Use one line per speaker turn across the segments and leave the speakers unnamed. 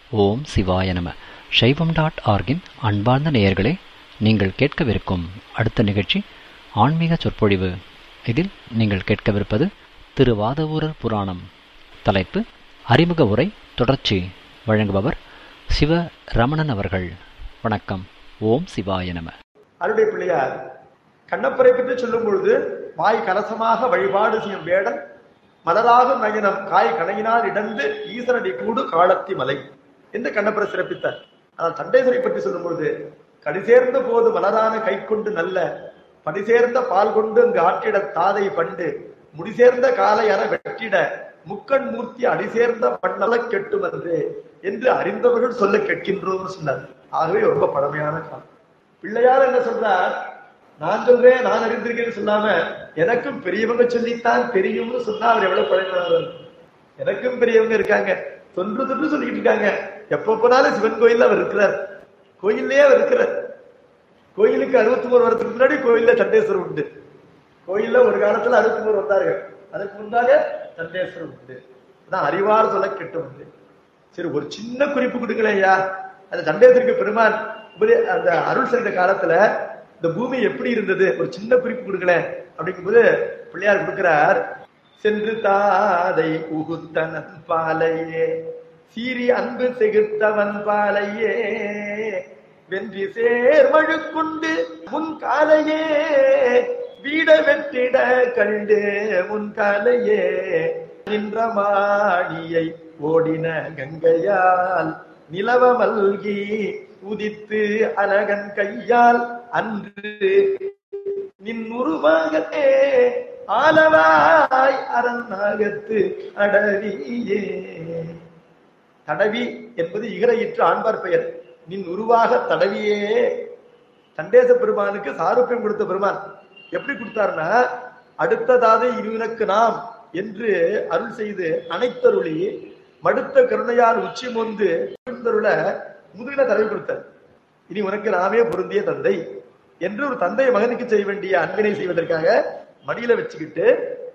ஓம் சிவாய நம சைவம் டாட் ஆர்கின் அன்பார்ந்த நேயர்களே நீங்கள் கேட்கவிருக்கும் அடுத்த நிகழ்ச்சி ஆன்மீக சொற்பொழிவு இதில் நீங்கள் கேட்கவிருப்பது திரு வாதவூரர் புராணம் தலைப்பு அறிமுக உரை தொடர்ச்சி வழங்குபவர் சிவ ரமணன் அவர்கள் வணக்கம் ஓம் சிவாய நம
அருடைய பிள்ளையார் கண்ணப்பரை பற்றி சொல்லும் பொழுது வாய் கலசமாக வழிபாடு செய்யும் வேடன் மலராக நயனம் காய் கணையினால் இடந்து ஈசனடி கூடு காலத்தி மலை என்று கண்ணப்பரை சிறப்பித்தார் ஆனால் தண்டேசரை பற்றி சொல்லும் பொழுது கடி சேர்ந்த போது மலரான கை கொண்டு நல்ல படி சேர்ந்த பால் கொண்டு அங்கு ஆற்றிட தாதை பண்டு முடி சேர்ந்த காலை அற வெட்டிட முக்கண் மூர்த்தி அடி சேர்ந்த பண்ணல கெட்டு வந்து என்று அறிந்தவர்கள் சொல்ல கேட்கின்றோம் சொன்னார் ஆகவே ரொம்ப பழமையான காலம் பிள்ளையார் என்ன சொல்றார் நான் சொல்றேன் நான் அறிந்திருக்கேன்னு சொல்லாம எனக்கும் பெரியவங்க சொல்லித்தான் தெரியும்னு சொன்னா அவர் எவ்வளவு பழமையானவர் எனக்கும் பெரியவங்க இருக்காங்க தொன்று தொன்று சொல்லிக்கிட்டு இருக்காங்க எப்ப போனாலும் சிவன் கோயில்ல அவர் இருக்கிறார் கோயில்லயே அவர் இருக்கிறார் கோயிலுக்கு அறுபத்தி மூணு வருஷத்துக்கு முன்னாடி கோயில்ல சண்டேஸ்வரர் உண்டு கோயில்ல ஒரு காலத்துல அறுபத்தி மூணு வந்தார்கள் அதுக்கு முன்னாலே சண்டேஸ்வரர் உண்டு அதான் அறிவார் சொல்ல கெட்டு உண்டு சரி ஒரு சின்ன குறிப்பு கொடுங்களேன் ஐயா அந்த சண்டேஸ்வருக்கு பெருமான் உபதே- அந்த அருள் செய்த காலத்துல இந்த பூமி எப்படி இருந்தது ஒரு சின்ன குறிப்பு கொடுங்களேன் அப்படிங்கும்போது பிள்ளையார் கொடுக்கிறார் சென்று தாதை உகுத்தனன் பாலையே சீறி அன்பு செகுத்தவன் பாலையே வென்றி சேர்மழு கொண்டு முன் காலையே வீட வெற்றிட கண்டு முன் காலையே நின்ற மாணியை ஓடின கங்கையால் நிலவ மல்கி உதித்து அழகன் கையால் அன்று நின்னுருவாகத்தே ஆலவாய் அரண்நாகத்து அடவியே தடவி என்பது இகரையிற்று ஆண்பார் பெயர் நின் உருவாக தடவியே தண்டேச பெருமானுக்கு சாரூபியம் கொடுத்த பெருமான் எப்படி கொடுத்தாருன்னா அடுத்ததாவது இருவனுக்கு நாம் என்று அருள் செய்து அனைத்தருளி மடுத்த கருணையால் உச்சி மொந்து எழுந்தருள முதுகில தடவி கொடுத்தார் இனி உனக்கு நாமே பொருந்திய தந்தை என்று ஒரு தந்தை மகனுக்கு செய்ய வேண்டிய அன்பினை செய்வதற்காக மடியில வச்சுக்கிட்டு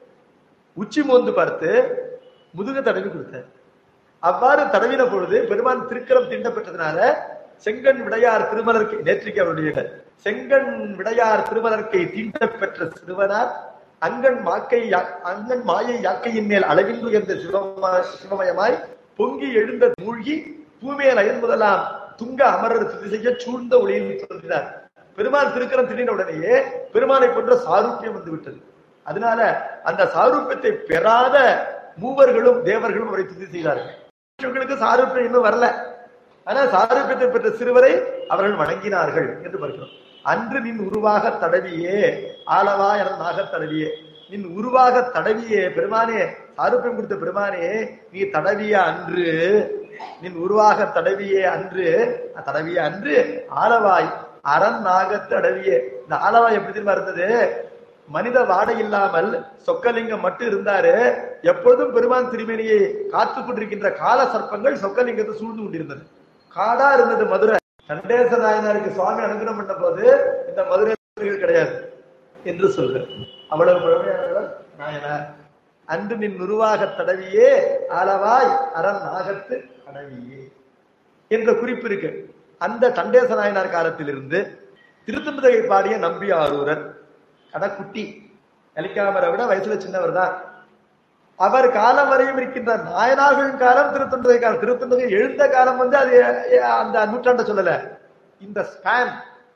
உச்சி மோந்து பார்த்து முதுக தடவி கொடுத்தார் அவ்வாறு தடவின பொழுது பெருமான் திருக்கரம் தீண்ட பெற்றதுனால செங்கன் விடையார் திருமலர்க்கை நேற்றுக்கு அவருடைய செங்கன் விடையார் திருமலர்க்கை தீண்ட பெற்ற சிறுவனார் அங்கன் மாக்கை யா- அங்கன் மாயை யாக்கையின் மேல் அளவில் உயர்ந்த சிவமா சிவமயமாய் பொங்கி எழுந்த மூழ்கி பூமேல் அயன் முதலாம் துங்க அமரர் துதி செய்ய சூழ்ந்த ஒளியில் தோன்றினார் பெருமான் திருக்கரம் திடீர்ன உடனேயே பெருமானை போன்ற சாரூபியம் வந்து விட்டது அதனால அந்த சாரூபியத்தை பெறாத மூவர்களும் தேவர்களும் அவரை துதி செய்தார்கள் இவங்களுக்கு சாரூபியம் இன்னும் வரல ஆனா சாரூபியத்தை பெற்ற சிறுவரை அவர்கள் வணங்கினார்கள் என்று பார்க்கிறோம் அன்று நின் உருவாக தடவியே ஆலவா என நாக தடவியே நின் உருவாக தடவியே பெருமானே சாரூபியம் கொடுத்த பெருமானே நீ தடவிய அன்று நின் உருவாக தடவியே அன்று தடவிய அன்று ஆலவாய் அரண் நாகத்து அடவியே இந்த ஆலவாய் எப்படி தெரியுமா இருந்தது மனித வாடை இல்லாமல் சொக்கலிங்கம் மட்டும் இருந்தாரு எப்பொழுதும் பெருமான் திருமேனியை காத்து கொண்டிருக்கின்ற கால சர்ப்பங்கள் சொக்கலிங்கத்தை சூழ்ந்து கொண்டிருந்தது காடா இருந்தது மதுரை சண்டேச நாயனாருக்கு சுவாமி அனுகிரகம் பண்ண போது இந்த மதுரை கிடையாது என்று சொல்ற அவ்வளவு பழமையானவர் நாயனார் அன்று நின் உருவாக தடவியே ஆலவாய் அரண் நாகத்து அடவியே என்ற குறிப்பு இருக்கு அந்த தண்டேச நாயனார் காலத்திலிருந்து திருத்தந்தகை பாடிய நம்பி ஆரூரர் கடக்குட்டி கலிக்காமரை விட வயசுல சின்னவர் தான் அவர் காலம் வரையும் இருக்கின்ற நாயனார்களின் காலம் திருத்தொண்டதை காலம் திருத்தொண்டகை எழுந்த காலம் வந்து அது அஹ், அந்த நூற்றாண்டை சொல்லல இந்த ஸ்பேன்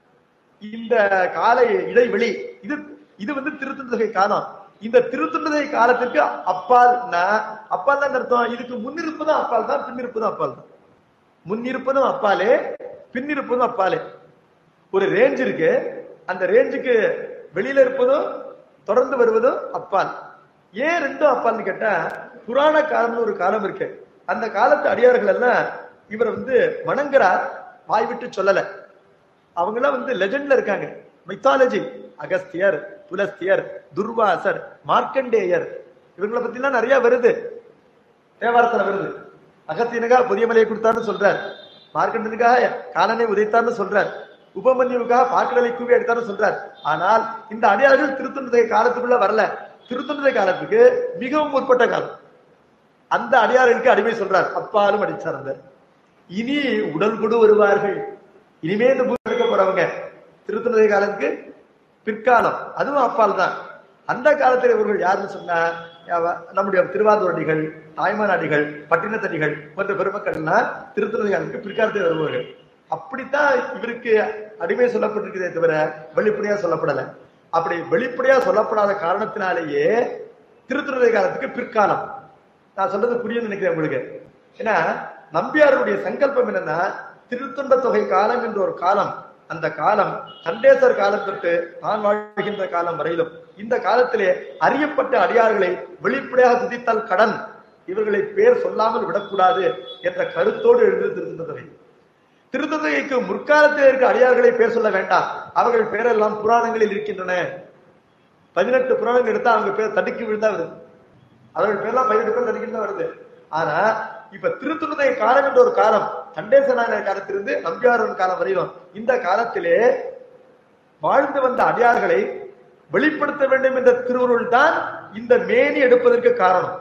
இந்த கால இடைவெளி இது இது வந்து திருத்தொண்டகை காலம் இந்த திருத்தொண்டகை காலத்திற்கு அப்பால் அப்பால் தான் அர்த்தம் இதுக்கு முன்னிருப்பதும் அப்பால் தான் பின்னிருப்பதும் அப்பால் தான் முன்னிருப்பதும் அப்பாலே பின்னிருப்பதும் அப்பாலே ஒரு ரேஞ்ச் இருக்கு அந்த ரேஞ்சுக்கு வெளியில இருப்பதும் தொடர்ந்து வருவதும் அப்பால் ஏன் ரெண்டும் அப்பால்னு கேட்டா புராண காலம்னு ஒரு காலம் இருக்கு அந்த காலத்து அடியார்கள் எல்லாம் இவரை வந்து வணங்குறார் வாய் விட்டு சொல்லல அவங்க எல்லாம் வந்து லெஜெண்ட்ல இருக்காங்க மித்தாலஜி அகஸ்தியர் புலஸ்தியர் துர்வாசர் மார்க்கண்டேயர் இவங்களை பத்தி எல்லாம் நிறைய வருது தேவாரத்துல வருது அகத்தியனுக்காக புதிய மலையை கொடுத்தான்னு சொல்றார் மார்க்கண்டனுக்காக காலனை உதைத்தார்னு சொல்றார் உபமன்யுவுக்காக பாக்கடலை கூவி எடுத்தார்னு சொல்றார் ஆனால் இந்த அடியார்கள் திருத்தொண்டதை காலத்துக்குள்ள வரல திருத்தொண்டதை காலத்துக்கு மிகவும் முற்பட்ட காலம் அந்த அடியார்களுக்கு அடிமை சொல்றார் அப்பாலும் அடிச்சார் அந்த இனி உடல் கொடு வருவார்கள் இனிமே இந்த பூமி எடுக்க போறவங்க திருத்தந்தை காலத்துக்கு பிற்காலம் அதுவும் அப்பால் தான் அந்த காலத்தில் இவர்கள் யாருன்னு சொன்னா யாவ- நம்முடைய திருவாதூரடிகள் தாய்மானடிகள் பட்டினத்தடிகள் போன்ற பெருமக்கள்லாம் திருத்தந்தை காலத்துக்கு பிற்காலத்தில் வருவார்கள் அப்படித்தான் இவருக்கு அடிமை சொல்லப்பட்டிருக்கிறதே தவிர வெளிப்படையா சொல்லப்படல அப்படி வெளிப்படையா சொல்லப்படாத காரணத்தினாலேயே திருத்துறை காலத்துக்கு பிற்காலம் நான் சொல்றது புரியும்னு நினைக்கிறேன் உங்களுக்கு ஏன்னா நம்பியாருடைய சங்கல்பம் என்னன்னா திருத்தொண்ட தொகை காலம் என்ற ஒரு காலம் அந்த காலம் சண்டேசர் காலம் தொட்டு தான் வாழ்கின்ற காலம் வரையிலும் இந்த காலத்திலே அறியப்பட்ட அடியார்களை வெளிப்படையாக துதித்தால் கடன் இவர்களை பேர் சொல்லாமல் விடக்கூடாது என்ற கருத்தோடு எழுந்து திருத்தொண்ட தொகை திருத்தந்தைக்கு முற்காலத்தில் இருக்க அடியார்களை பேர் சொல்ல வேண்டாம் அவர்கள் பேரெல்லாம் புராணங்களில் இருக்கின்றன பதினெட்டு புராணங்கள் எடுத்தா அவங்க பேர் தடுக்கி விழுந்தா வருது அவர்கள் பேர்லாம் பதினெட்டு பேர் தடுக்கி தான் வருது ஆனா இப்ப திருத்துணை காலம் என்ற ஒரு காலம் சண்டேசனான காலத்திலிருந்து நம்பியாரன் காலம் வரையிலும் இந்த காலத்திலே வாழ்ந்து வந்த அடியார்களை வெளிப்படுத்த வேண்டும் என்ற திருவுருள் தான் இந்த மேனி எடுப்பதற்கு காரணம்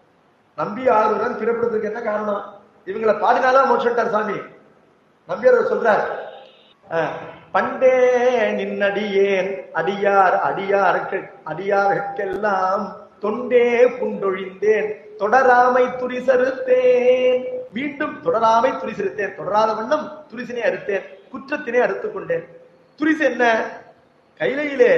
நம்பி ஆறுடன் பிறப்படுறதுக்கு என்ன காரணம் இவங்களை பாடினாதான் மோட்சட்டார் சாமி நம்பியார் சொல்றார் அஹ், பண்டே நின்னடியேன் அடியார் அடியாருக்கு அடியாருக்கெல்லாம் தொண்டே புண்டொழிந்தேன் தொடராமை துரிசறுத்தேன் மீண்டும் தொடராமை துரிசறுத்தேன் தொடராத வண்ணம் துரிசினை அறுத்தேன் குற்றத்தினை அறுத்துக் கொண்டேன் துரிசு என்ன கைலையிலே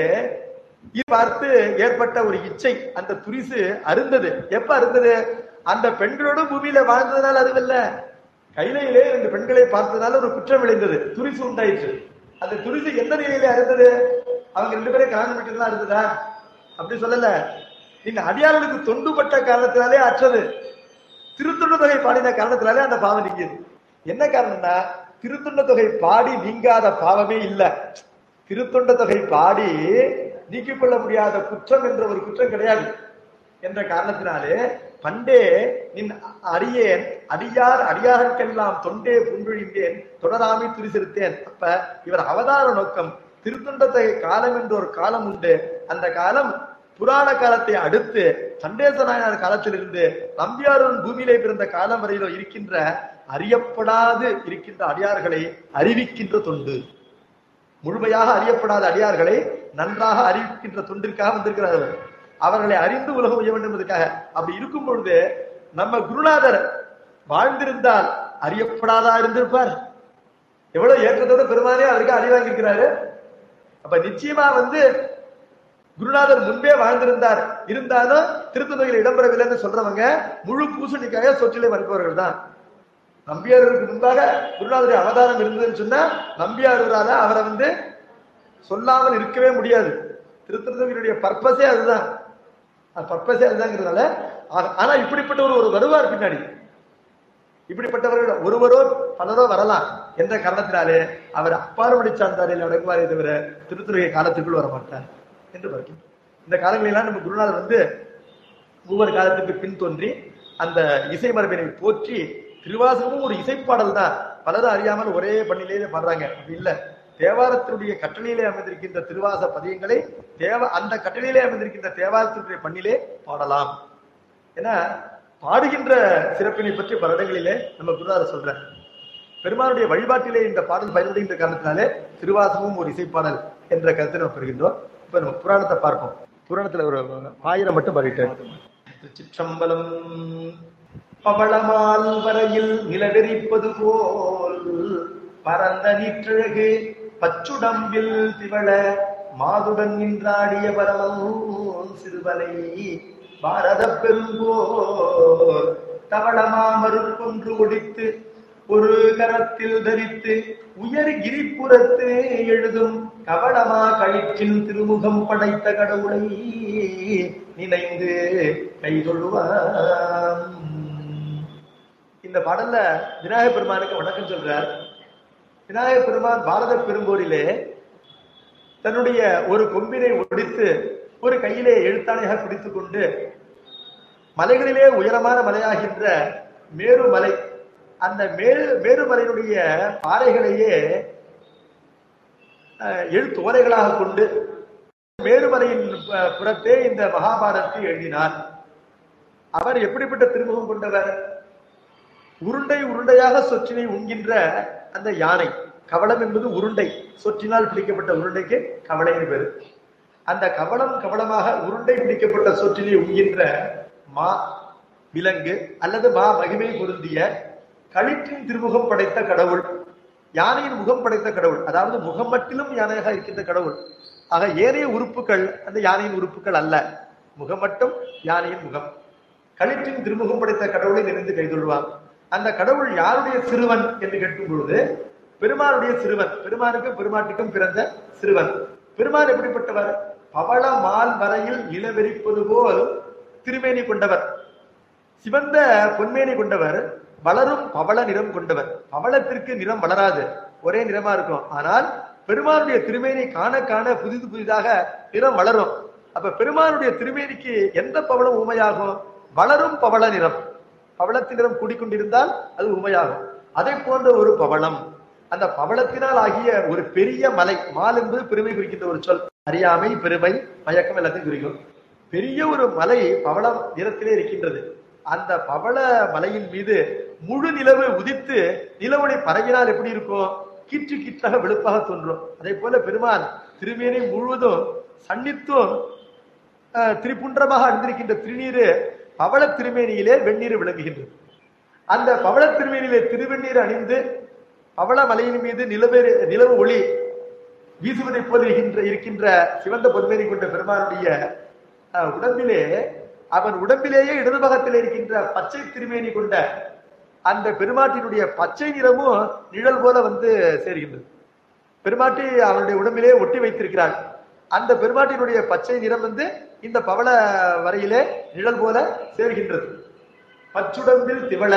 இது பார்த்து ஏற்பட்ட ஒரு இச்சை அந்த துரிசு அருந்தது எப்ப அருந்தது அந்த பெண்களோடு பூமியில வாழ்ந்ததுனால அதுவல்ல கைலையிலே ரெண்டு பெண்களை பார்த்ததுனால ஒரு குற்றம் விளைந்தது துரிசு உண்டாயிற்று அந்த துரிசு எந்த நிலையில அருந்தது அவங்க ரெண்டு பேரும் கல்யாணம் பண்ணிட்டு இருந்ததா அப்படி சொல்லல இந்த அடியார்களுக்கு தொண்டுபட்ட காரணத்தினாலே அற்றது திருத்துண்ட தொகை பாடின காரணத்தினாலே அந்த பாவம் நீங்கியது என்ன காரணம்னா திருத்துண்ட தொகை பாடி நீங்காத பாவமே இல்ல திருத்தொண்ட தொகை பாடி நீக்கிக் கொள்ள முடியாத குற்றம் என்ற ஒரு குற்றம் கிடையாது என்ற காரணத்தினாலே பண்டே நின் அடியேன் அடியார் அடியாருக்கெல்லாம் தொண்டே புன்றொழிந்தேன் தொடராமை துரிசிருத்தேன் அப்ப இவர் அவதார நோக்கம் திருத்தொண்டத்தை காலம் என்று ஒரு காலம் உண்டு அந்த காலம் புராண காலத்தை அடுத்து சண்டேச நாயனார் காலத்திலிருந்து நம்பியாரூர் பூமியிலே பிறந்த காலம் வரையிலும் இருக்கின்ற அறியப்படாது இருக்கின்ற அடியார்களை அறிவிக்கின்ற தொண்டு முழுமையாக அறியப்படாத அடியார்களை நன்றாக அறிவிக்கின்ற தொண்டிற்காக வந்திருக்கிறார் அவர். அவர்களை அறிந்து உலகம் உய வேண்டும் என்பதற்காக அப்படி இருக்கும் பொழுது நம்ம குருநாதர் வாழ்ந்திருந்தால் அறியப்படாதா இருந்திருப்பார் எவ்வளவு ஏற்றத்தோட பெருமானே அவருக்கு அறி வாங்கியிருக்கிறாரு அப்ப நிச்சயமா வந்து குருநாதர் முன்பே வாழ்ந்திருந்தார் இருந்தாலும் திருத்தந்தையில் இடம்பெறவில்லைன்னு சொல்றவங்க முழு பூசணிக்காக சொற்றிலே மறுப்பவர்கள் தான் நம்பியாருக்கு முன்பாக குருநாதருடைய அவதாரம் இருந்ததுன்னு சொன்னா நம்பியாரூரால அவரை வந்து சொல்லாமல் இருக்கவே முடியாது திருத்தந்தையினுடைய பர்பஸே அதுதான் பர்பஸே அதுதாங்கிறதுனால ஆ- ஆனா இப்படிப்பட்ட ஒரு ஒரு வருவார் பின்னாடி இப்படிப்பட்டவர்கள் ஒருவரோ பலரோ வரலாம் என்ற காரணத்தினாலே அவர் அப்பாறுபடி சார்ந்தாரில் அடங்குவாரே தவிர திருத்துறைய காலத்துக்குள் வர மாட்டார் என்று பார்க்கிறோம் இந்த காலங்களெல்லாம் நம்ம குருநாதர் வந்து ஒவ்வொரு காலத்துக்கு பின் தோன்றி அந்த இசை மரபினை போற்றி திருவாசகமும் ஒரு இசைப்பாடல் தான் பலரும் அறியாமல் ஒரே பண்ணிலேயே பாடுறாங்க அப்படி இல்ல தேவாரத்தினுடைய கட்டளையிலே அமைந்திருக்கின்ற திருவாச பதியங்களை தேவ அந்த கட்டளையிலே அமைந்திருக்கின்ற தேவாரத்தினுடைய பண்ணிலே பாடலாம் ஏன்னா பாடுகின்ற சிறப்பினை பற்றி பல இடங்களிலே நம்ம குருநாதர் சொல்றார் பெருமானுடைய வழிபாட்டிலே இந்த பாடல் பயன்படுகின்ற காரணத்தினாலே திருவாசகமும் ஒரு இசைப்பாடல் என்ற கருத்தை நம்ம பெறுகின்றோம் இப்ப நம்ம புராணத்தை பார்ப்போம் புராணத்துல ஒரு ஆயிரம் மட்டும் பாடிட்டார் திருச்சிற்றம்பலம் பவளமால் வரையில் நிலவெறிப்பது போல் பரந்த நீற்றழகு பச்சுடம்பில் திவள மாதுடன் நின்றாடிய பரமம் சிறுவலை பாரத பெருங்கோர் தவளமாமருள் கொன்று ஒடித்து ஒரு கரத்தில் தரித்து உயர் கிரிப்புறத்து எழுதும் கவளமா கழிற்றின் திருமுகம் படைத்த கடவுளை நினைந்து கைகொள்வான் இந்த பாடல்ல விநாயகப் பெருமானுக்கு வணக்கம் சொல்றார் விநாயகப் பெருமான் பாரத பெரும்போரிலே தன்னுடைய ஒரு கொம்பினை ஒடித்து ஒரு கையிலே எழுத்தாணையாக பிடித்துக் கொண்டு மலைகளிலே உயரமான மலையாகின்ற மேருமலை அந்த மேரு மேருமலையினுடைய பாறைகளையே அஹ், எழுத்தோலைகளாக கொண்டு மேருமலையின் ப- புறத்தே இந்த மகாபாரதத்தை எழுதினார் அவர் எப்படிப்பட்ட திருமுகம் கொண்டவர் உருண்டை உருண்டையாக சொற்றினை உண்கின்ற அந்த யானை கவளம் என்பது உருண்டை சொற்றினால் பிடிக்கப்பட்ட உருண்டைக்கு கவளைன்னு பேரு அந்த கவளம் கவளமாக உருண்டை பிடிக்கப்பட்ட சொற்றினை உண்கின்ற மா விலங்கு அல்லது மா மகிமை பொருந்திய களிற்றின் திருமுகம் படைத்த கடவுள் யானையின் முகம் படைத்த கடவுள் அதாவது முகம் மட்டிலும் யானையாக இருக்கின்ற கடவுள் ஆக ஏனைய உறுப்புகள் அந்த யானையின் உறுப்புகள் அல்ல முகம் மட்டும் யானையின் முகம் களிற்றின் திருமுகம் படைத்த கடவுளை நினைந்து கைதொள்வான் அந்த கடவுள் யாருடைய சிறுவன் என்று கேட்கும் பொழுது பெருமானுடைய சிறுவன் பெருமானுக்கும் பெருமாட்டுக்கும் பிறந்த சிறுவன் பெருமான் எப்படிப்பட்டவர் பவள மால் வரையில் நிலவெறிப்பது போல் திருமேனி கொண்டவர் சிவந்த பொன்மேனி கொண்டவர் வளரும் பவள நிறம் கொண்டவர் பவளத்திற்கு நிறம் வளராது ஒரே நிறமா இருக்கும் ஆனால் பெருமானுடைய திருமேனி காண காண புதிது புதிதாக நிறம் வளரும் அப்ப பெருமானுடைய திருமேனிக்கு எந்த பவளம் உமையாகும் வளரும் பவள நிறம் பவளத்தின் நிறம் கூடிக்கொண்டிருந்தால் அது உமையாகும் அதை போன்ற ஒரு பவளம் அந்த பவளத்தினால் ஆகிய ஒரு பெரிய மலை மால் என்பது பெருமை குறிக்கின்ற ஒரு சொல் அறியாமை பெருமை மயக்கம் எல்லாத்தையும் குறிக்கும் பெரிய ஒரு மலை பவளம் நிறத்திலே இருக்கின்றது அந்த பவள மலையின் மீது முழு நிலவு உதித்து நிலவொளி பரவினால் எப்படி இருக்கும் கீற்று கீற்றாக வெளுப்பாக தோன்றும் அதே போல பெருமான் திருமேனி முழுவதும் சன்னித்துவம் அஹ், திரிபுன்றமாக அணிந்திருக்கின்ற திருநீரு பவள திருமேனியிலே வெந்நீர் விளங்குகின்றது அந்த பவள திருமேனியிலே திருவெண்ணீர் அணிந்து பவள மலையின் மீது நிலவு நிலவு ஒளி வீசுவதைப் போல இருக்கின்ற இருக்கின்ற சிவந்த பொன்மேனி கொண்ட பெருமானுடைய அஹ், உடம்பிலே அவன் உடம்பிலேயே இடது பக்கத்தில் இருக்கின்ற பச்சை திருமேனி கொண்ட அந்த பெருமாட்டினுடைய பச்சை நிறமும் நிழல் போல வந்து சேர்கின்றது பெருமாட்டி அவனுடைய உடம்பிலே ஒட்டி வைத்திருக்கிறாள் அந்த பெருமாட்டினுடைய பச்சை நிறம் வந்து இந்த பவள வரையிலே நிழல் போல சேர்கின்றது பச்சுடம்பில் திவள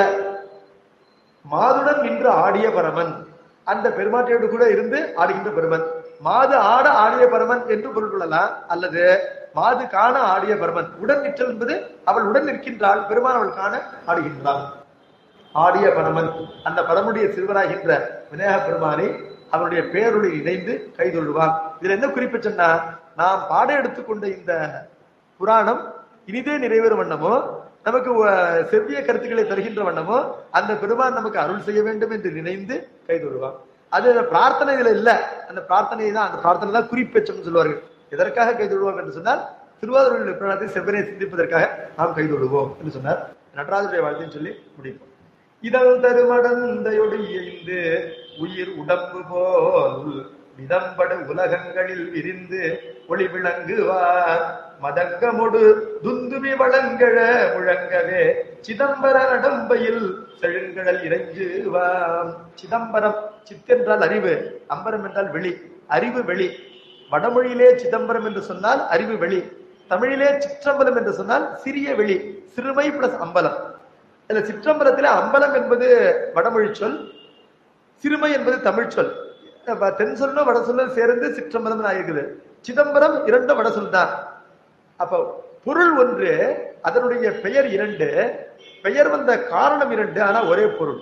மாதுடன் நின்று ஆடிய பரமன் அந்த பெருமாட்டியோடு கூட இருந்து ஆடுகின்ற பெருமன் மாது ஆட ஆடிய பரமன் என்று பொருள் கொள்ளலாம் அல்லது மாது காண ஆடிய பரமன் உடன் நிற்றல் என்பது அவள் உடன் நிற்கின்றாள் பெருமான் அவள் காண ஆடுகின்றாள் ஆடிய பரமன் அந்த பரமுடைய சிறுவராகின்ற விநாயக பெருமானை அவனுடைய பேருடைய இணைந்து கைதொள்ளுவான் இதுல என்ன குறிப்பு சொன்னா நாம் பாட எடுத்துக்கொண்ட இந்த புராணம் இனிதே நிறைவேறும் வண்ணமோ நமக்கு அஹ், செவ்விய கருத்துக்களை தருகின்ற வண்ணமோ அந்த பெருமான் நமக்கு அருள் செய்ய வேண்டும் என்று நினைந்து கைதொழுவான் அது அந்த பிரார்த்தனை இதுல இல்ல அந்த பிரார்த்தனை தான் அந்த பிரார்த்தனை தான் குறிப்பெச்சம்னு சொல்வார்கள் எதற்காக கைதொழுவோம் என்று சொன்னால் திருவாரூரில் பிராணத்தை செவ்வனை சிந்திப்பதற்காக நாம் கைதொழுவோம் என்று சொன்னார் நடராஜருடைய வாழ்த்தையும் சொல்லி முடிப்போம் இதழ் தருமடந்தையொடு இயைந்து உயிர் உடம்பு போல் விதம்படு உலகங்களில் விரிந்து ஒளி விளங்குவார் மதங்கமொடு துந்துபி வளங்கழ முழங்கவே சிதம்பர நடம்பையில் செழுங்கடல் இறைஞ்சுவாம் சிதம்பரம் சித்தென்றால் அறிவு அம்பரம் என்றால் வெளி அறிவு வெளி வடமொழியிலே சிதம்பரம் என்று சொன்னால் அறிவு வெளி தமிழிலே சிற்றம்பலம் என்று சொன்னால் சிறிய வெளி சிறுமை பிளஸ் அம்பலம் இதுல சிற்றம்பலத்திலே அம்பலம் என்பது வடமொழி சொல் சிறுமை என்பது தமிழ் சொல் அப்ப தென் சொல்லும் வட சொல்லும் சேர்ந்து சிற்றம்பலம் ஆயிருக்குது சிதம்பரம் இரண்டும் வட சொல் தான் அப்ப பொருள் ஒன்று அதனுடைய பெயர் இரண்டு பெயர் வந்த காரணம் இரண்டு ஆனா ஒரே பொருள்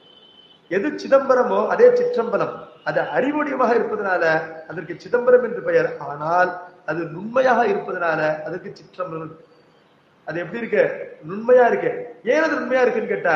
எது சிதம்பரமோ அதே சிற்றம்பலம் அது அறிவுடையமாக இருப்பதனால அதற்கு சிதம்பரம் என்று பெயர் ஆனால் அது நுண்மையாக இருப்பதனால அதற்கு சிற்றம்பலம் அது எப்படி இருக்கு நுண்மையா இருக்கு ஏன் அது நுண்மையா இருக்குன்னு கேட்டா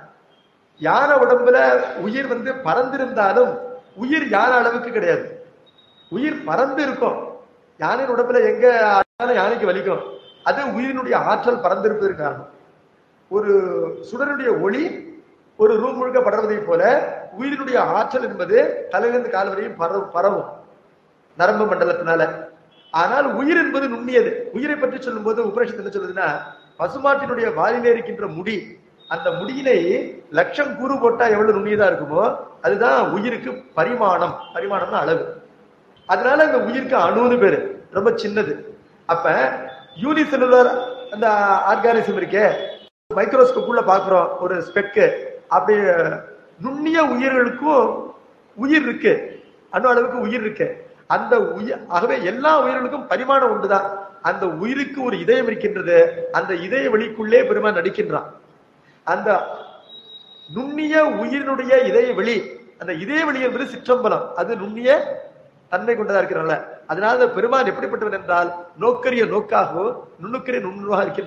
யானை உடம்புல உயிர் வந்து பறந்திருந்தாலும் உயிர் யானை அளவுக்கு கிடையாது உயிர் பறந்து இருக்கும் யானையின் உடம்புல எங்க ஆனாலும் யானைக்கு வலிக்கும் அது உயிரினுடைய ஆற்றல் பறந்திருப்பதற்கு காரணம் ஒரு சுடருடைய ஒளி ஒரு ரூம் முழுக்க படர்வதை போல உயிரினுடைய ஆற்றல் என்பது தலையிலிருந்து கால் வரையும் பரவும் பரவும் நரம்பு மண்டலத்தினால ஆனால் உயிர் என்பது நுண்ணியது உயிரை பற்றி சொல்லும்போது உபனிஷத்து என்ன சொல்லுதுன்னா பசுமாட்டினுடைய வாலிலே இருக்கின்ற முடி அந்த முடியிலே லட்சம் கூறு போட்டா எவ்வளவு நுண்ணியதா இருக்குமோ அதுதான் உயிருக்கு பரிமாணம் பரிமாணம்னா அளவு அதனால இந்த உயிருக்கு அணுன்னு பேரு ரொம்ப சின்னது அப்ப யூனிசெல்லுலர் அந்த ஆர்கானிசம் இருக்கே மைக்ரோஸ்கோப் உள்ள பாக்குறோம் ஒரு ஸ்பெக்கு அப்படி நுண்ணிய உயிர்களுக்கும் உயிர் இருக்கு அணு அளவுக்கு உயிர் இருக்கு அந்த உயிர் ஆகவே எல்லா உயிர்களுக்கும் பரிமாணம் உண்டுதான் அந்த உயிருக்கு ஒரு இதயம் இருக்கின்றது அந்த இதய வெளிக்குள்ளே பெருமான் நடிக்கின்றான் அந்த நுண்ணிய உயிரினுடைய இதய வெளி அந்த இதய வெளி என்பது சிற்றம்பலம் அது நுண்ணிய தன்மை கொண்டதா இருக்கிறனால அதனால அந்த பெருமான் எப்படிப்பட்டவன் என்றால் நோக்கரிய நோக்காகவோ நுண்ணுக்கரிய நுண்ணுவாக இருக்கின்றான்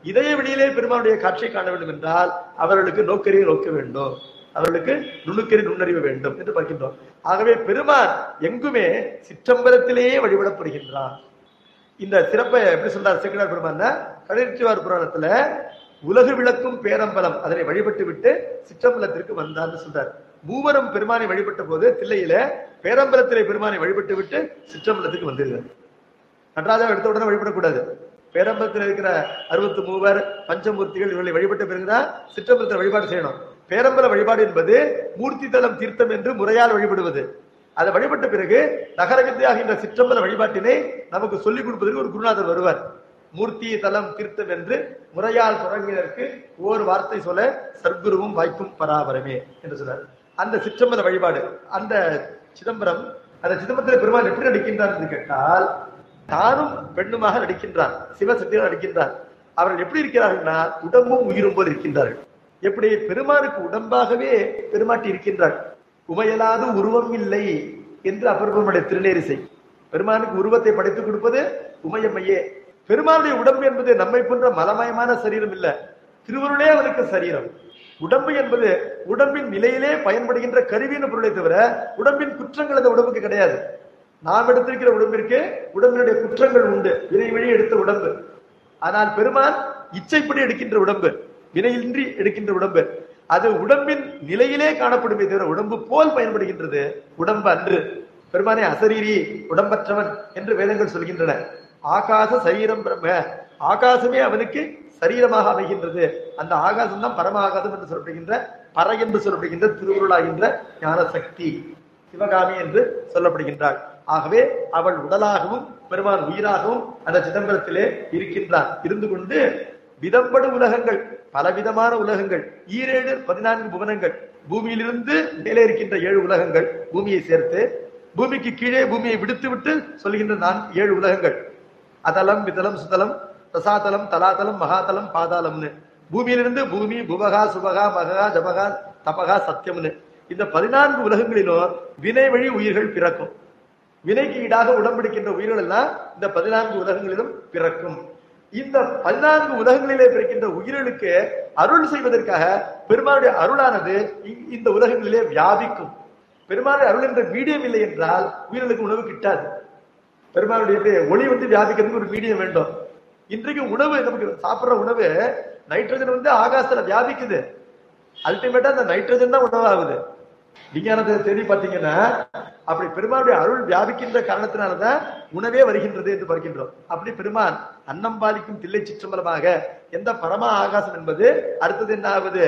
இதய வெளியிலே பெருமானுடைய காட்சியை காண வேண்டும் என்றால் அவர்களுக்கு நோக்கறியை நோக்க வேண்டும் அவர்களுக்கு நுணுக்கறி நுண்ணறிவு வேண்டும் என்று பார்க்கின்றோம் ஆகவே பெருமான் எங்குமே சிற்றம்பலத்திலேயே வழிபடப்படுகின்றான் இந்த சிறப்பை எப்படி சொல்றார் செங்கடார் பெருமான் கடைச்சிவார் புராணத்துல உலகு விளக்கும் பேரம்பலம் அதனை வழிபட்டு விட்டு சிற்றம்பலத்திற்கு வந்தார்னு சொல்றார் மூவரும் பெருமானை வழிபட்ட போது தில்லையில பேரம்பலத்திலே பெருமானை வழிபட்டு விட்டு சிற்றம்பலத்துக்கு வந்துருக்கார் நடராஜா எடுத்த உடனே வழிபடக்கூடாது பேரம்பலத்தில் இருக்கிற அறுபத்து மூவர் பஞ்சமூர்த்திகள் இவர்களை வழிபட்ட பிறகுதான் சிற்றம்பலத்தில் வழிபாடு செய்யணும் பேரம்பல வழிபாடு என்பது மூர்த்தி தலம் தீர்த்தம் என்று முறையால் வழிபடுவது அதை வழிபட்ட பிறகு நகரகத்தியாகின்ற சிற்றம்பல வழிபாட்டினை நமக்கு சொல்லிக் கொடுப்பதற்கு ஒரு குருநாதர் வருவார் மூர்த்தி தலம் தீர்த்தம் என்று முறையால் தொடங்கினருக்கு ஓர் வார்த்தை சொல்ல சர்க்குருவும் வாய்க்கும் பராபரமே என்று சொன்னார் அந்த சிற்றம்பல வழிபாடு அந்த சிதம்பரம் அந்த சிதம்பரத்தில் பெருமாள் எப்படி நடிக்கின்றார் என்று கேட்டால் தானும் பெண்ணுமாக நடிக்கின்றார் சிவசக்தியாக நடிக்கின்றார் அவர்கள் எப்படி இருக்கிறார்கள்னா உடம்பும் உயிரும் போல் இருக்கின்றார்கள் எப்படி பெருமானுக்கு உடம்பாகவே பெருமாட்டி இருக்கின்றார் உமையலாது உருவம் இல்லை என்று அப்பெருமானுடைய திருநேரிசை பெருமானுக்கு உருவத்தை படைத்துக் கொடுப்பது உமையம்மையே பெருமானுடைய உடம்பு என்பது நம்மை போன்ற மலமயமான சரீரம் இல்ல திருவருளே அவனுக்கு சரீரம் உடம்பு என்பது உடம்பின் நிலையிலே பயன்படுகின்ற கருவியின் பொருளை தவிர உடம்பின் குற்றங்கள் அந்த உடம்புக்கு கிடையாது நாம் எடுத்திருக்கிற உடம்பிற்கு உடம்பினுடைய குற்றங்கள் உண்டு வினை வழி எடுத்த உடம்பு ஆனால் பெருமான் இச்சைப்படி எடுக்கின்ற உடம்பு வினையின்றி எடுக்கின்ற உடம்பு அது உடம்பின் நிலையிலே காணப்படுமே தவிர உடம்பு போல் பயன்படுகின்றது உடம்பு அன்று பெருமானே அசரீரி உடம்பற்றவன் என்று வேதங்கள் சொல்கின்றன ஆகாச சரீரம் பிரம்ம ஆகாசமே அவனுக்கு சரீரமாக அமைகின்றது அந்த ஆகாசம் தான் பரம ஆகாசம் என்று சொல்லப்படுகின்ற பற என்று சொல்லப்படுகின்ற திருவுருளாகின்ற ஞான சக்தி சிவகாமி என்று சொல்லப்படுகின்றாள் ஆகவே அவள் உடலாகவும் பெருமான் உயிராகவும் அந்த சிதம்பரத்திலே இருக்கின்றார் இருந்து கொண்டு விதம்படு உலகங்கள் பலவிதமான உலகங்கள் ஈரேழு பதினான்கு புவனங்கள் பூமியிலிருந்து மேலே இருக்கின்ற ஏழு உலகங்கள் பூமியை சேர்த்து பூமிக்கு கீழே பூமியை விடுத்து விட்டு சொல்கின்ற நான் ஏழு உலகங்கள் அதலம் விதலம் சுதலம் ரசாதலம் தலாதலம் மகாதலம் பாதாளம்னு பூமியிலிருந்து பூமி புவகா சுபகா மகா ஜபகா தபகா சத்தியம்னு இந்த பதினான்கு உலகங்களிலும் வினை வழி உயிர்கள் பிறக்கும் வினைக்கு ஈடாக உடம்பிடிக்கின்ற உயிர்கள் எல்லாம் இந்த பதினான்கு உலகங்களிலும் பிறக்கும் இந்த பதினான்கு உலகங்களிலே பிறக்கின்ற உயிர்களுக்கு அருள் செய்வதற்காக பெருமானுடைய அருளானது இ- இந்த உலகங்களிலே வியாபிக்கும் பெருமானுடைய அருள் என்ற மீடியம் இல்லை என்றால் உயிர்களுக்கு உணவு கிட்டாது பெருமானுடைய எப்படி ஒளி வந்து வியாபிக்கிறதுக்கு ஒரு மீடியம் வேண்டும் இன்றைக்கு உணவு நமக்கு சாப்பிடுற உணவு நைட்ரஜன் வந்து ஆகாசத்துல வியாபிக்குது அல்டிமேட்டா அந்த நைட்ரஜன் தான் உணவாகுது விஞ்ஞானத்தை தேடி பார்த்தீங்கன்னா அப்படி பெருமானுடைய அருள் வியாபிக்கின்ற காரணத்தினாலதான் உணவே வருகின்றது என்று பார்க்கின்றோம் அப்படி பெருமான் அன்னம் பாலிக்கும் தில்லை சிற்றம்பலமாக எந்த பரம ஆகாசம் என்பது அடுத்தது என்ன ஆகுது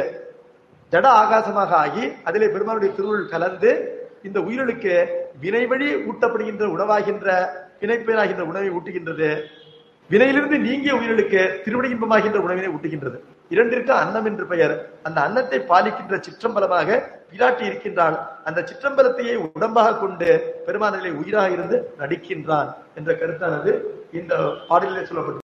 ஜட ஆகாசமாக ஆகி அதிலே பெருமானுடைய திருவுள் கலந்து இந்த உயிர்களுக்கு வினை வழி ஊட்டப்படுகின்ற உணவாகின்ற வினைப்பெயராகின்ற உணவை ஊட்டுகின்றது வினையிலிருந்து நீங்கிய உயிர்களுக்கு திருவிடை இன்பமாகின்ற உணவினை ஊட்டுகின்றது இரண்டிற்கு அன்னம் என்று பெயர் அந்த அன்னத்தை பாலிக்கின்ற சிற்றம்பலமாக பிராட்டி இருக்கின்றாள் அந்த சிற்றம்பலத்தையே உடம்பாக கொண்டு பெருமானிலே உயிராக இருந்து நடிக்கின்றான் என்ற கருத்தானது இந்த பாடலிலே சொல்லப்பட்டது